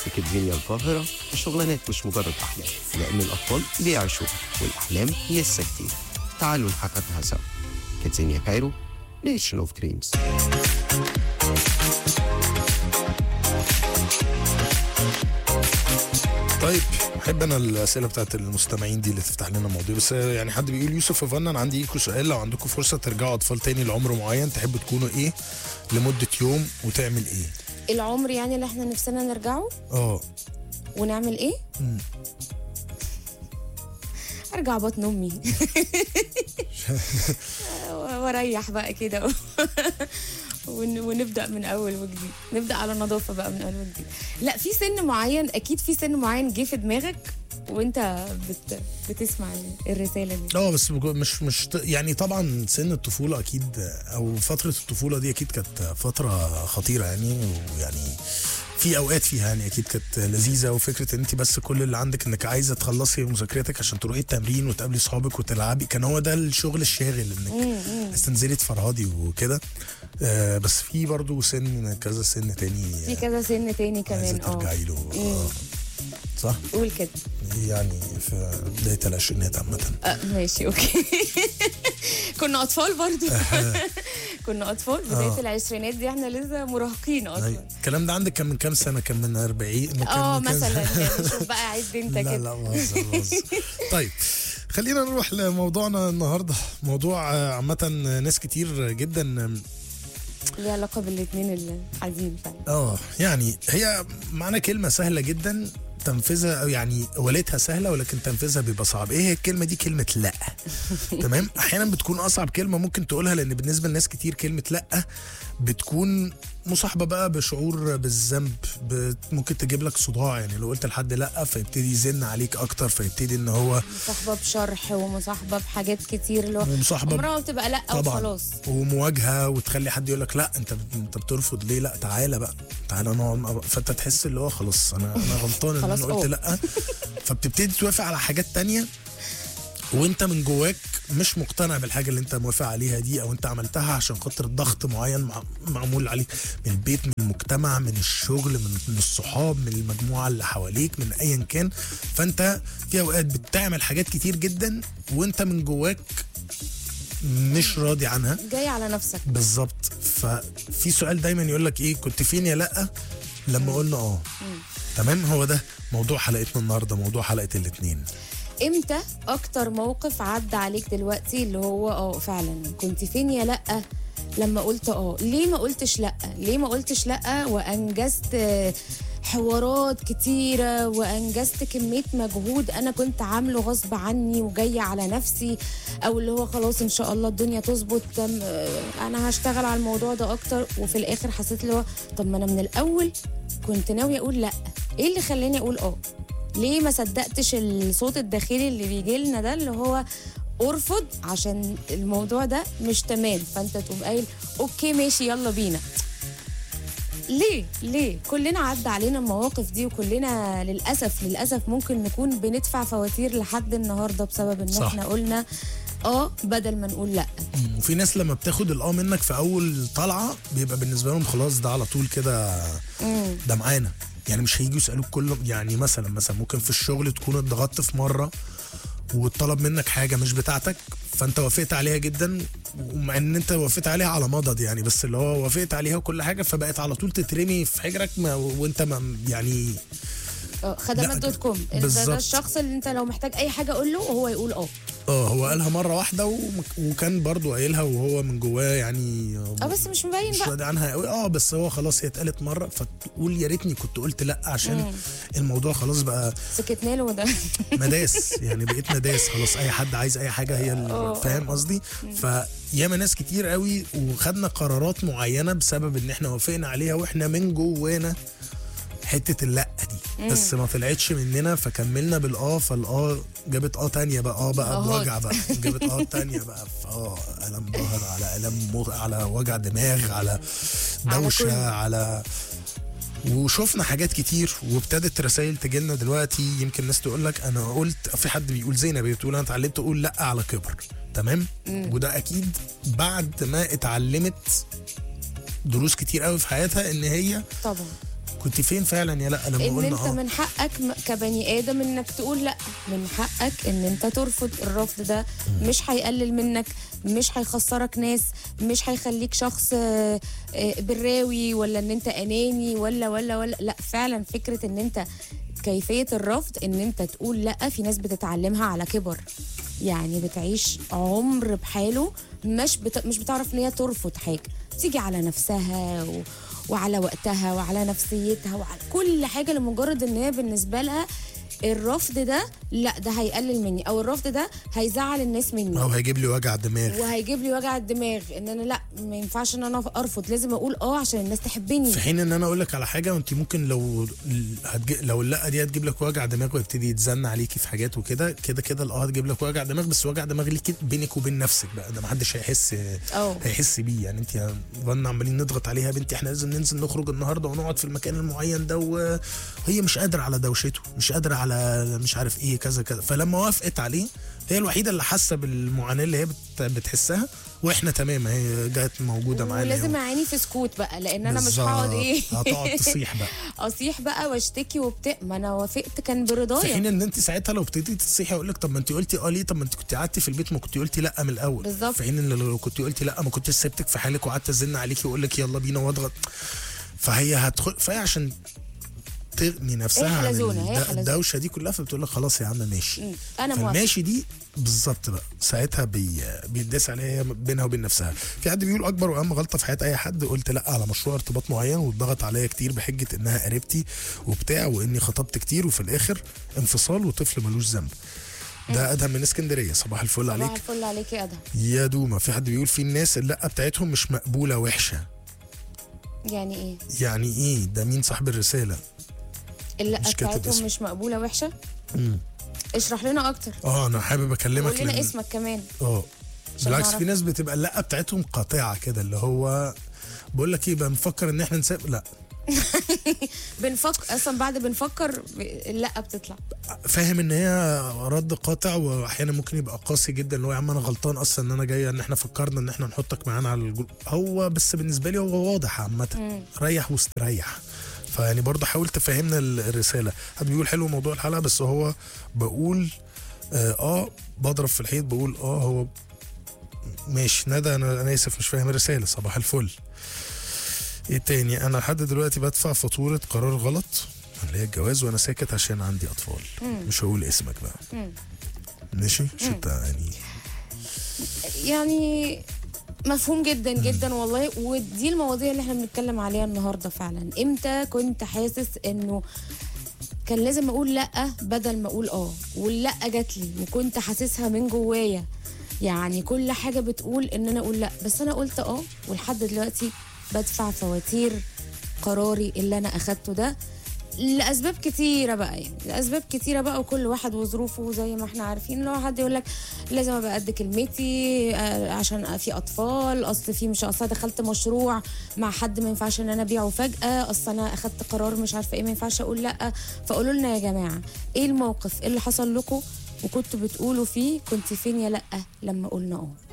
في كيدفينيا القاهرة الشغلانات مش مجرد أحلام لأن الأطفال بيعيشوها والأحلام لسه كتير تعالوا نحققها سوا كيدزينيا كايرو نيشن اوف دريمز طيب بحب انا الاسئله بتاعت المستمعين دي اللي تفتح لنا مواضيع بس يعني حد بيقول يوسف وفنا انا عندي ليكوا سؤال لو عندكم فرصه ترجعوا اطفال تاني لعمر معين تحبوا تكونوا ايه لمده يوم وتعمل ايه العمر يعني اللي احنا نفسنا نرجعه اه ونعمل ايه مم. ارجع بطن امي واريح بقى كده ون- ونبدا من اول وجديد نبدا على نظافه بقى من اول وجديد لا في سن معين اكيد في سن معين جه في دماغك وانت بت... بتسمع الرساله دي اه بس بجو- مش مش ط- يعني طبعا سن الطفوله اكيد او فتره الطفوله دي اكيد كانت فتره خطيره يعني ويعني في اوقات فيها يعني اكيد كانت لذيذه وفكره ان انت بس كل اللي عندك انك عايزه تخلصي مذاكرتك عشان تروحي التمرين وتقابلي اصحابك وتلعبي كان هو ده الشغل الشاغل انك عايز تنزلي تفرهدي وكده آه بس في برضو سن كذا سن تاني في كذا سن تاني عايزه كمان اه ترجعي له آه. صح قول كده يعني في بدايه العشرينات عامه آه ماشي اوكي كنا اطفال برضو كنا اطفال بدايه آه. العشرينات دي احنا لسه مراهقين أيوة. اصلا الكلام ده عندك كان من كام سنه كان من 40 من كام- اه من كام- مثلا يعني شوف بقى عد انت لا كده لا بهزر بهزر طيب خلينا نروح لموضوعنا النهارده موضوع آه، عامه ناس كتير جدا ليه علاقه بالاثنين الحزين فعلا اه يعني هي معنى كلمه سهله جدا تنفيذها أو يعني وليتها سهله ولكن تنفيذها بيبقى صعب ايه هي الكلمه دي كلمه لا تمام احيانا بتكون اصعب كلمه ممكن تقولها لان بالنسبه لناس كتير كلمه لا بتكون مصاحبه بقى بشعور بالذنب بت- ممكن تجيب لك صداع يعني لو قلت لحد لا فيبتدي يزن عليك اكتر فيبتدي ان هو مصاحبه بشرح ومصاحبه بحاجات كتير اللي هو ومصاحبه عمرها ما بتبقى لا طبعا وخلاص ومواجهه وتخلي حد يقول لك لا انت انت بترفض ليه لا تعالى بقى تعالى نقعد مع بعض. فانت تحس اللي هو خلاص انا انا غلطان ان خلاص انا قلت أوه. لا فبتبتدي توافق على حاجات تانية وانت من جواك مش مقتنع بالحاجه اللي انت موافق عليها دي او انت عملتها عشان خاطر ضغط معين مع- معمول عليك من البيت من المجتمع من الشغل من من الصحاب من المجموعه اللي حواليك من ايا كان فانت في اوقات بتعمل حاجات كتير جدا وانت من جواك مش راضي عنها جاي على نفسك بالظبط ففي سؤال دايما يقول لك ايه كنت فين يا لا لما قلنا اه تمام هو ده موضوع حلقتنا النهارده موضوع حلقه الاثنين امتى اكتر موقف عدى عليك دلوقتي اللي هو اه فعلا كنت فين يا لا لما قلت اه ليه ما قلتش لا ليه ما قلتش لا وانجزت آه، حوارات كتيرة وأنجزت كمية مجهود أنا كنت عامله غصب عني وجاية على نفسي أو اللي هو خلاص إن شاء الله الدنيا تظبط تم- آه، أنا هشتغل على الموضوع ده أكتر وفي الآخر حسيت اللي هو طب ما أنا من الأول كنت ناوية أقول لأ إيه اللي خلاني أقول آه ليه ما صدقتش الصوت الداخلي اللي بيجي لنا ده اللي هو ارفض عشان الموضوع ده مش تمام فانت تقوم قايل اوكي ماشي يلا بينا ليه ليه كلنا عدى علينا المواقف دي وكلنا للاسف للاسف ممكن نكون بندفع فواتير لحد النهارده بسبب ان صح. احنا قلنا اه بدل ما نقول لا وفي ناس لما بتاخد الاه منك في اول طلعه بيبقى بالنسبه لهم خلاص ده على طول كده مم. ده معانا يعني مش هيجوا يسالوك كل يعني مثلا مثلا ممكن في الشغل تكون اتضغطت في مره واتطلب منك حاجه مش بتاعتك فانت وافقت عليها جدا ومع ان انت وافقت عليها على مضض يعني بس اللي هو وافقت عليها وكل حاجه فبقت على طول تترمي في حجرك ما وانت ما يعني اه خدمات لا، دوت كوم ده, بالظبط. ده الشخص اللي انت لو محتاج اي حاجه قول له وهو يقول اه اه هو قالها مره واحده وم- وكان برضو قايلها وهو من جواه يعني اه بس مش مبين مش بقى راضي عنها قوي اه بس هو خلاص هي اتقالت مره فتقول يا ريتني كنت قلت لا عشان الموضوع خلاص بقى سكتنا له ده مداس يعني بقيت مداس خلاص اي حد عايز اي حاجه هي اللي فاهم قصدي فياما ناس كتير قوي وخدنا قرارات معينه بسبب ان احنا وافقنا عليها واحنا من جوانا حته اللا دي بس ما طلعتش مننا فكملنا بالاه فالاه جابت اه تانية بقى اه بقى آهات. بوجع بقى جابت اه تانية بقى اه الم ظهر على الم مغ... على وجع دماغ على على دوشه كله. على وشفنا حاجات كتير وابتدت رسائل تجيلنا دلوقتي يمكن ناس تقول لك انا قلت في حد بيقول زينب بتقول انا اتعلمت اقول لا على كبر تمام وده اكيد بعد ما اتعلمت دروس كتير قوي في حياتها ان هي طبعا كنت فين فعلا يا لا لما ان قلنا انت اه من حقك م- كبني ادم انك تقول لا من حقك ان انت ترفض الرفض ده مش هيقلل منك مش هيخسرك ناس مش هيخليك شخص آه، آه، براوي ولا ان انت اناني ولا ولا ولا لا فعلا فكره ان انت كيفيه الرفض ان انت تقول لا في ناس بتتعلمها على كبر يعني بتعيش عمر بحاله مش بت... مش بتعرف ان هي ترفض حاجه تيجي على نفسها و... وعلى وقتها وعلى نفسيتها وعلى كل حاجه لمجرد ان هي بالنسبه لها الرفض ده لا ده هيقلل مني او الرفض ده هيزعل الناس مني او هيجيب لي وجع دماغ وهيجيب لي وجع الدماغ ان انا لا ما ينفعش ان انا ارفض لازم اقول اه عشان الناس تحبني في حين ان انا اقول لك على حاجه وانت ممكن لو هتج... لو اللا دي هتجيب لك وجع دماغ ويبتدي يتزن عليكي في حاجات وكده كده كده الاه هتجيب لك وجع دماغ بس وجع دماغ ليكي بينك وبين نفسك بقى ده محدش هيحس اه هيحس بيه يعني انت يا وانا عمالين نضغط عليها يا بنتي احنا لازم ننزل نخرج النهارده ونقعد في المكان المعين ده وهي مش قادره على دوشته مش قادره على مش عارف ايه كذا كذا فلما وافقت عليه هي الوحيده اللي حاسه بالمعاناه اللي هي بت... بتحسها واحنا تمام هي جت موجوده معانا ولازم اعاني في سكوت بقى لان انا مش بالظبط. هقعد ايه هتقعد تصيح بقى اصيح بقى واشتكي وبتاع ما انا وافقت كان في برضايا حين ان انت ساعتها لو ابتديتي تصيحي اقول لك طب ما انت قلتي اه ليه طب ما انت كنت قعدتي في البيت ما كنت قلتي لا من الاول بالظبط. في حين ان لو كنت قلتي لا ما كنتش سبتك في حالك وقعدت ازن عليكي واقول لك يلا بينا واضغط فهي هتدخل فهي عشان تغني نفسها هي عن حلزونة، هي الد- حلزونة. الدوشه دي كلها فبتقول لك خلاص يا عم ماشي مم. انا موافقه فالماشي دي بالظبط بقى ساعتها بي بيداس عليها هي بينها وبين نفسها في حد بيقول اكبر واهم غلطه في حياه اي حد قلت لا على مشروع ارتباط معين واتضغط عليا كتير بحجه انها قريبتي وبتاع واني خطبت كتير وفي الاخر انفصال وطفل ملوش ذنب ده ادهم من اسكندريه صباح الفل صباح عليك الفل عليك يا ادهم يا دوما في حد بيقول في الناس اللا بتاعتهم مش مقبوله وحشه يعني ايه يعني ايه ده مين صاحب الرساله اللقه مش كاتب بتاعتهم اسم. مش مقبوله وحشه مم. اشرح لنا اكتر اه انا حابب اكلمك قول لنا لأن- اسمك كمان اه عشان بالعكس نعرف. في ناس بتبقى اللا بتاعتهم قاطعه كده اللي هو بقول لك ايه بنفكر ان احنا نساب لا بنفكر اصلا بعد بنفكر ب- اللقه بتطلع فاهم ان هي رد قاطع واحيانا ممكن يبقى قاسي جدا اللي هو يا عم انا غلطان اصلا ان انا جاي ان احنا فكرنا ان احنا نحطك معانا على الجروب هو بس بالنسبه لي هو واضح عامه ريح واستريح فيعني برضه حاول تفهمنا ال- الرساله حد بيقول حلو موضوع الحلقه بس هو بقول اه, آه بضرب في الحيط بقول اه هو ماشي ندى انا انا اسف مش فاهم الرساله صباح الفل ايه تاني انا لحد دلوقتي بدفع فاتوره قرار غلط اللي هي الجواز وانا ساكت عشان عندي اطفال مش هقول اسمك بقى مم. ماشي مش انت يعني يعني مفهوم جدا جدا والله ودي المواضيع اللي احنا بنتكلم عليها النهارده فعلا امتى كنت حاسس انه كان لازم اقول لا بدل ما اقول اه واللا جات لي وكنت حاسسها من جوايا يعني كل حاجه بتقول ان انا اقول لا بس انا قلت اه ولحد دلوقتي بدفع فواتير قراري اللي انا اخدته ده لاسباب كتيره بقى يعني لاسباب كتيره بقى وكل واحد وظروفه زي ما احنا عارفين لو حد يقول لك لازم ابقى قد كلمتي آه، عشان في اطفال اصل في مش اصل دخلت مشروع مع حد ما ينفعش ان انا ابيعه فجاه اصل انا اخدت قرار مش عارفه ايه ما ينفعش اقول لا فقولوا لنا يا جماعه ايه الموقف إيه اللي حصل لكم وكنتوا بتقولوا فيه كنت فين يا لا لما قلنا اه